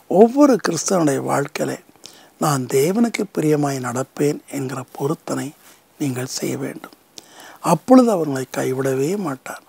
ஒவ்வொரு கிறிஸ்தவனுடைய வாழ்க்கையில நான் தேவனுக்கு பிரியமாய் நடப்பேன் என்கிற பொருத்தனை நீங்கள் செய்ய வேண்டும் அப்பொழுது அவர்களை கைவிடவே மாட்டார்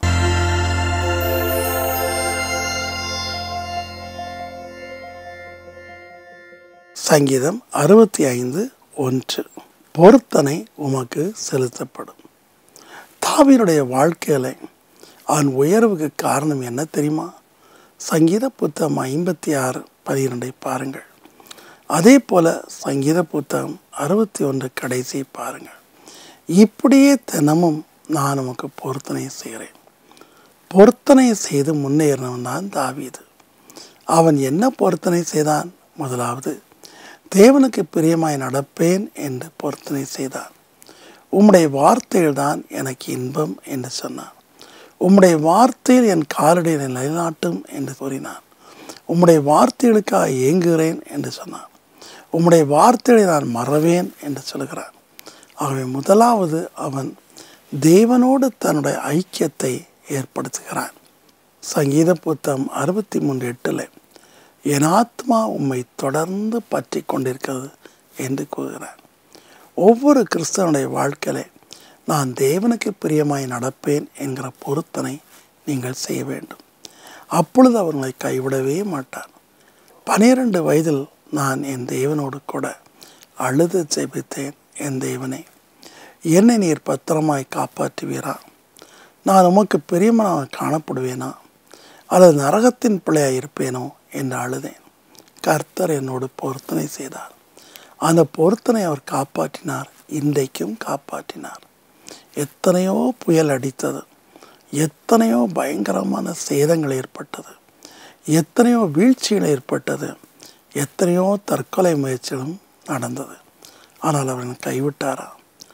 சங்கீதம் அறுபத்தி ஐந்து ஒன்று பொருத்தனை உமக்கு செலுத்தப்படும் தாவீனுடைய வாழ்க்கையில அவன் உயர்வுக்கு காரணம் என்ன தெரியுமா சங்கீத புத்தகம் ஐம்பத்தி ஆறு பனிரெண்டை பாருங்கள் அதே போல சங்கீத புத்தகம் அறுபத்தி ஒன்று கடைசி பாருங்கள் இப்படியே தினமும் நான் உமக்கு பொருத்தனை செய்கிறேன் பொருத்தனை செய்து முன்னேறினவன் தான் தாவீது அவன் என்ன பொருத்தனை செய்தான் முதலாவது தேவனுக்கு பிரியமாய் நடப்பேன் என்று பொருத்தனை செய்தான் உம்முடைய வார்த்தைகள் தான் எனக்கு இன்பம் என்று சொன்னான் உம்முடைய வார்த்தையில் என் காலடியை நிலைநாட்டும் என்று கூறினான் உம்முடைய வார்த்தைகளுக்காக ஏங்குகிறேன் என்று சொன்னான் உம்முடைய வார்த்தைகளை நான் மறவேன் என்று சொல்கிறான் ஆகவே முதலாவது அவன் தேவனோடு தன்னுடைய ஐக்கியத்தை ஏற்படுத்துகிறான் சங்கீத புத்தகம் அறுபத்தி மூன்று எட்டில் என் ஆத்மா உம்மை தொடர்ந்து பற்றி கொண்டிருக்கிறது என்று கூறுகிறான் ஒவ்வொரு கிறிஸ்தவனுடைய வாழ்க்கையில நான் தேவனுக்கு பிரியமாய் நடப்பேன் என்கிற பொருத்தனை நீங்கள் செய்ய வேண்டும் அப்பொழுது அவர்களை கைவிடவே மாட்டார் பனிரெண்டு வயதில் நான் என் தேவனோடு கூட அழுது ஜெபித்தேன் என் தேவனே என்னை நீர் பத்திரமாய் காப்பாற்றுவீரா நான் உமக்கு பிரியமனாக காணப்படுவேனா அல்லது நரகத்தின் பிள்ளையாக இருப்பேனோ என்று அழுதேன் கர்த்தர் என்னோடு பொருத்தனை செய்தார் அந்த பொருத்தனை அவர் காப்பாற்றினார் இன்றைக்கும் காப்பாற்றினார் எத்தனையோ புயல் அடித்தது எத்தனையோ பயங்கரமான சேதங்கள் ஏற்பட்டது எத்தனையோ வீழ்ச்சிகள் ஏற்பட்டது எத்தனையோ தற்கொலை முயற்சிகளும் நடந்தது ஆனால் அவர்கள் கைவிட்டாரா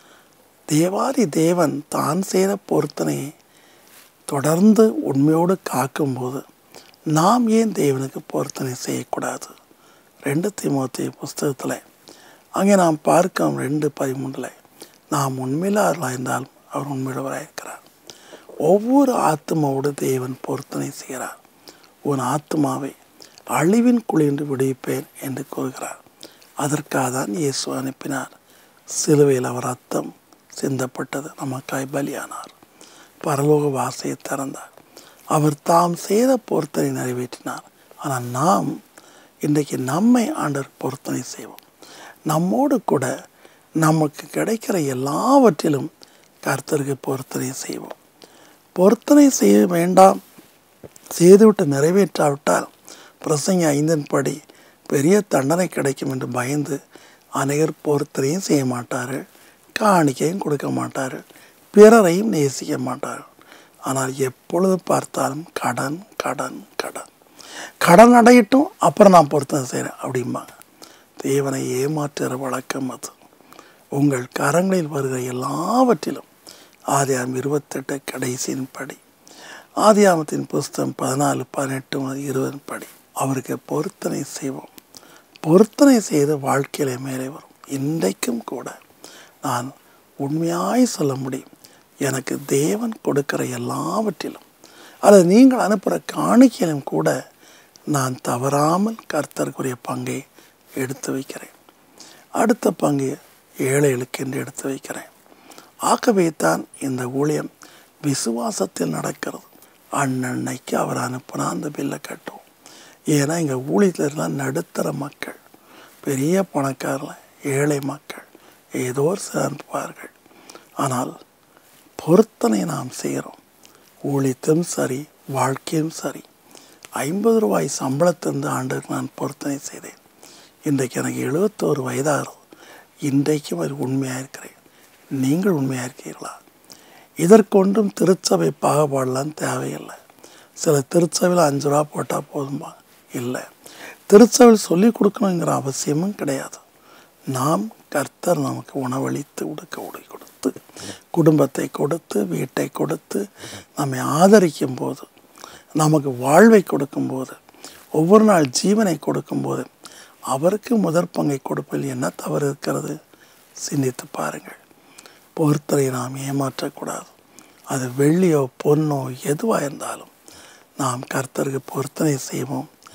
தேவாதி தேவன் தான் செய்த பொருத்தனையை தொடர்ந்து உண்மையோடு காக்கும்போது நாம் ஏன் தேவனுக்கு பொருத்தனை செய்யக்கூடாது ரெண்டு திமுத்தி புஸ்தகத்தில் அங்கே நாம் பார்க்கிறோம் ரெண்டு பதிமூன்றில் நாம் உண்மையிலார்களாக இருந்தாலும் அவர் உண்மையுள்ளவராக இருக்கிறார் ஒவ்வொரு ஆத்மாவோடு தேவன் பொருத்தனை செய்கிறார் உன் ஆத்மாவை அழிவின் குழின்று விடுவிப்பேன் என்று கூறுகிறார் அதற்காக தான் இயேசு அனுப்பினார் சிலுவையில் அவர் ரத்தம் சிந்தப்பட்டது நமக்காய் பலியானார் பரலோக வாசையை திறந்தார் அவர் தாம் செய்த பொருத்தனை நிறைவேற்றினார் ஆனால் நாம் இன்றைக்கு நம்மை ஆண்டவர் பொருத்தனை செய்வோம் நம்மோடு கூட நமக்கு கிடைக்கிற எல்லாவற்றிலும் கர்த்தருக்கு பொருத்தனை செய்வோம் பொருத்தனை செய்ய வேண்டாம் செய்துவிட்டு நிறைவேற்றாவிட்டால் பிரசங்க ஐந்தின் படி பெரிய தண்டனை கிடைக்கும் என்று பயந்து அநேகர் பொருத்தனையும் செய்ய மாட்டார்கள் காணிக்கையும் கொடுக்க மாட்டார்கள் பிறரையும் நேசிக்க மாட்டார்கள் ஆனால் எப்பொழுது பார்த்தாலும் கடன் கடன் கடன் கடன் அடையட்டும் அப்புறம் நான் பொருத்தனை செய்கிறேன் அப்படிம்பாங்க தேவனை ஏமாற்றுகிற வழக்கம் அது உங்கள் கரங்களில் வருகிற எல்லாவற்றிலும் ஆதியாம் இருபத்தெட்டு கடைசியின் படி ஆதியாமத்தின் புஸ்தகம் பதினாலு பதினெட்டு முதல் இருபது படி அவருக்கு பொருத்தனை செய்வோம் பொருத்தனை செய்து வாழ்க்கையில மேலே வரும் இன்றைக்கும் கூட நான் உண்மையாய் சொல்ல முடியும் எனக்கு தேவன் கொடுக்கிற எல்லாவற்றிலும் அல்லது நீங்கள் அனுப்புகிற காணிக்கையிலும் கூட நான் தவறாமல் கர்த்தருக்குரிய பங்கை எடுத்து வைக்கிறேன் அடுத்த பங்கு ஏழைகளுக்கு என்று எடுத்து வைக்கிறேன் ஆகவே தான் இந்த ஊழியம் விசுவாசத்தில் நடக்கிறது அன்னன்னைக்கு அவர் அனுப்புனா அந்த பில்லை கட்டுவோம் ஏன்னா எங்கள் ஊழியத்தில் நடுத்தர மக்கள் பெரிய பணக்காரில் ஏழை மக்கள் ஏதோ ஒரு சிலர் அனுப்புவார்கள் ஆனால் பொருத்தனை நாம் செய்கிறோம் ஊழியத்தும் சரி வாழ்க்கையும் சரி ஐம்பது ரூபாய் சம்பளத்திலிருந்து ஆண்டுக்கு நான் பொருத்தனை செய்தேன் இன்றைக்கு எனக்கு எழுபத்தோரு வயதாகிறது இன்றைக்கும் அது உண்மையாக இருக்கிறேன் நீங்கள் உண்மையாக இருக்கிறீர்களா இதற்கொண்டும் திருச்சபை பாகுபாடெல்லாம் தேவையில்லை சில திருச்சபையில் அஞ்சு ரூபா போட்டால் போதுமா இல்லை திருச்சபையில் சொல்லிக் கொடுக்கணுங்கிற அவசியமும் கிடையாது நாம் கர்த்தர் நமக்கு உணவளித்து உடுக்க உடை கொடுத்து குடும்பத்தை கொடுத்து வீட்டை கொடுத்து நம்மை ஆதரிக்கும் போது நமக்கு வாழ்வை கொடுக்கும்போது ஒவ்வொரு நாள் ஜீவனை கொடுக்கும்போது அவருக்கு முதற் பங்கை கொடுப்பதில் என்ன தவறு இருக்கிறது சிந்தித்து பாருங்கள் பொறுத்தரை நாம் ஏமாற்றக்கூடாது அது வெள்ளியோ பொன்னோ எதுவாக இருந்தாலும் நாம் கர்த்தருக்கு பொருத்தனை செய்வோம்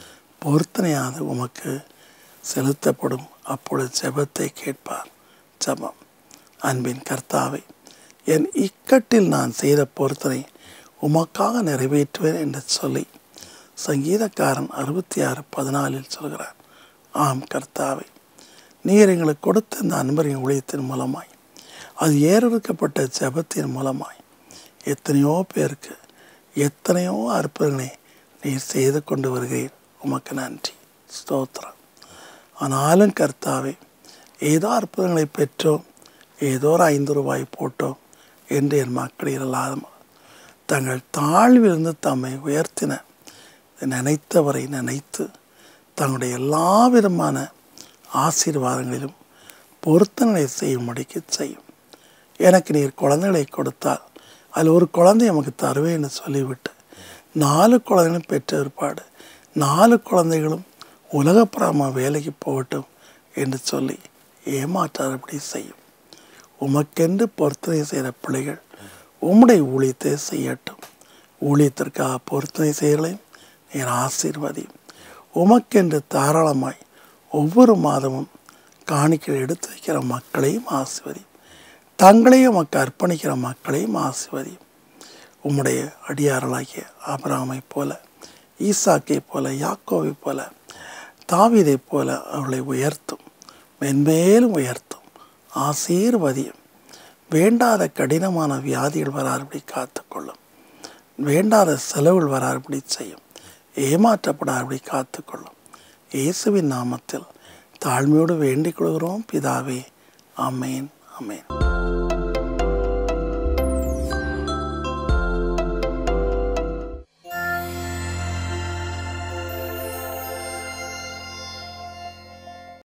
பொருத்தனையாது உமக்கு செலுத்தப்படும் அப்பொழுது ஜெபத்தை கேட்பார் ஜெபம் அன்பின் கர்த்தாவை என் இக்கட்டில் நான் செய்த பொருத்தனை உமக்காக நிறைவேற்றுவேன் என்று சொல்லி சங்கீதக்காரன் அறுபத்தி ஆறு பதினாலில் சொல்கிறார் ஆம் கர்த்தாவை நீர் எங்களுக்கு கொடுத்த இந்த அன்பரின் ஊழியத்தின் மூலமாய் அது ஏறெடுக்கப்பட்ட ஜெபத்தின் மூலமாய் எத்தனையோ பேருக்கு எத்தனையோ அற்புதங்களை நீர் செய்து கொண்டு வருகிறீர் உமக்கு நன்றி ஸ்தோத்திரம் ஆனாலும் கர்த்தாவே ஏதோ அற்புதங்களை பெற்றோம் ஏதோ ஒரு ஐந்து ரூபாய் போட்டோம் என்று என் மக்கள் இல்லாத தங்கள் தாழ்விலிருந்து தம்மை உயர்த்தின நினைத்தவரை நினைத்து தங்களுடைய எல்லா விதமான ஆசீர்வாதங்களிலும் பொருத்தனை செய்யும்படிக்கு செய்யும் எனக்கு நீர் குழந்தைகளை கொடுத்தால் அதில் ஒரு குழந்தை நமக்கு தருவேன்னு சொல்லிவிட்டு நாலு குழந்தைகளும் பெற்ற ஏற்பாடு நாலு குழந்தைகளும் உலகப்புறமா வேலைக்கு போகட்டும் என்று சொல்லி ஏமாற்றாதபடி செய்யும் உமக்கென்று பொருத்தனை செய்கிற பிள்ளைகள் உம்முடைய ஊழியத்தை செய்யட்டும் ஊழியத்திற்காக பொருத்தனை செய்கிறளையும் நீர் ஆசீர்வதியும் உமக்கென்று தாராளமாய் ஒவ்வொரு மாதமும் காணிக்கை எடுத்து வைக்கிற மக்களையும் ஆசிர்வதியும் தங்களையும் உமக்கு அர்ப்பணிக்கிற மக்களையும் ஆசிர்வதியும் உம்முடைய அடியாரலாகிய ஆபராமை போல ஈசாக்கை போல யாக்கோவை போல தாவீதை போல அவளை உயர்த்தும் மென்மேலும் உயர்த்தும் ஆசீர்வதியும் வேண்டாத கடினமான வியாதிகள் வராதபடி காத்துக்கொள்ளும் வேண்டாத செலவுகள் வராதபடி செய்யும் ஏமாற்றப்படாதபடி காத்துக்கொள்ளும் இயேசுவின் நாமத்தில் தாழ்மையோடு வேண்டிக் கொள்கிறோம் பிதாவே அமேன் அமேன்